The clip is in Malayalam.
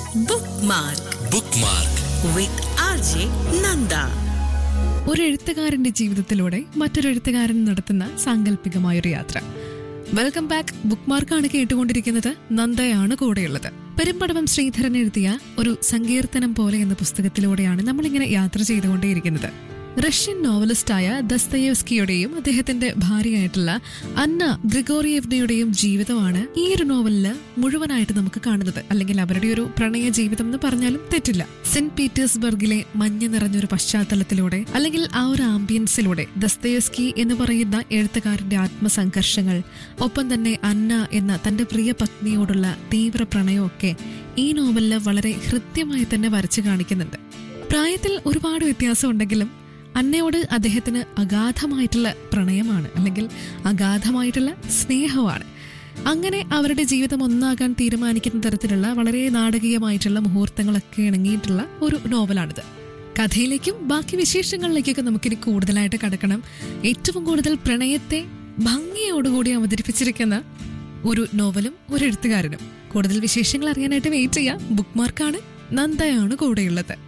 Bookmark bookmark with RJ Nanda. ഒരു എഴുത്തുകാരന്റെ ജീവിതത്തിലൂടെ മറ്റൊരു എഴുത്തുകാരൻ നടത്തുന്ന സാങ്കല്പികമായൊരു യാത്ര വെൽക്കം ബാക്ക് ബുക്ക് മാർക്കാണ് കേട്ടുകൊണ്ടിരിക്കുന്നത് നന്ദയാണ് കൂടെയുള്ളത് പെരുമ്പടവം ശ്രീധരൻ എഴുതിയ ഒരു സങ്കീർത്തനം പോലെ എന്ന പുസ്തകത്തിലൂടെയാണ് നമ്മളിങ്ങനെ യാത്ര ചെയ്തുകൊണ്ടേയിരിക്കുന്നത് റഷ്യൻ നോവലിസ്റ്റായ ദസ്തയേവ്സ്കിയുടെയും അദ്ദേഹത്തിന്റെ ഭാര്യയായിട്ടുള്ള അന്ന ഗ്രിഗോറിയവ്നയുടെയും ജീവിതമാണ് ഈ ഒരു നോവലില് മുഴുവനായിട്ട് നമുക്ക് കാണുന്നത് അല്ലെങ്കിൽ അവരുടെ ഒരു പ്രണയ ജീവിതം എന്ന് പറഞ്ഞാലും തെറ്റില്ല സെന്റ് പീറ്റേഴ്സ്ബർഗിലെ മഞ്ഞ നിറഞ്ഞൊരു പശ്ചാത്തലത്തിലൂടെ അല്ലെങ്കിൽ ആ ഒരു ആംബിയൻസിലൂടെ ദസ്തയേവ്സ്കി എന്ന് പറയുന്ന എഴുത്തുകാരന്റെ ആത്മസംഘർഷങ്ങൾ ഒപ്പം തന്നെ അന്ന എന്ന തന്റെ പ്രിയ പത്നിയോടുള്ള തീവ്ര പ്രണയമൊക്കെ ഈ നോവലില് വളരെ ഹൃദ്യമായി തന്നെ വരച്ചു കാണിക്കുന്നുണ്ട് പ്രായത്തിൽ ഒരുപാട് വ്യത്യാസമുണ്ടെങ്കിലും അന്നയോട് അദ്ദേഹത്തിന് അഗാധമായിട്ടുള്ള പ്രണയമാണ് അല്ലെങ്കിൽ അഗാധമായിട്ടുള്ള സ്നേഹമാണ് അങ്ങനെ അവരുടെ ജീവിതം ഒന്നാകാൻ തീരുമാനിക്കുന്ന തരത്തിലുള്ള വളരെ നാടകീയമായിട്ടുള്ള മുഹൂർത്തങ്ങളൊക്കെ ഇണങ്ങിയിട്ടുള്ള ഒരു നോവലാണിത് കഥയിലേക്കും ബാക്കി വിശേഷങ്ങളിലേക്കൊക്കെ നമുക്കിനി കൂടുതലായിട്ട് കടക്കണം ഏറ്റവും കൂടുതൽ പ്രണയത്തെ ഭംഗിയോടുകൂടി അവതരിപ്പിച്ചിരിക്കുന്ന ഒരു നോവലും ഒരു എഴുത്തുകാരനും കൂടുതൽ വിശേഷങ്ങൾ അറിയാനായിട്ട് വെയിറ്റ് ചെയ്യാം ബുക്ക് മാർക്കാണ് നന്ദയാണ് കൂടെയുള്ളത്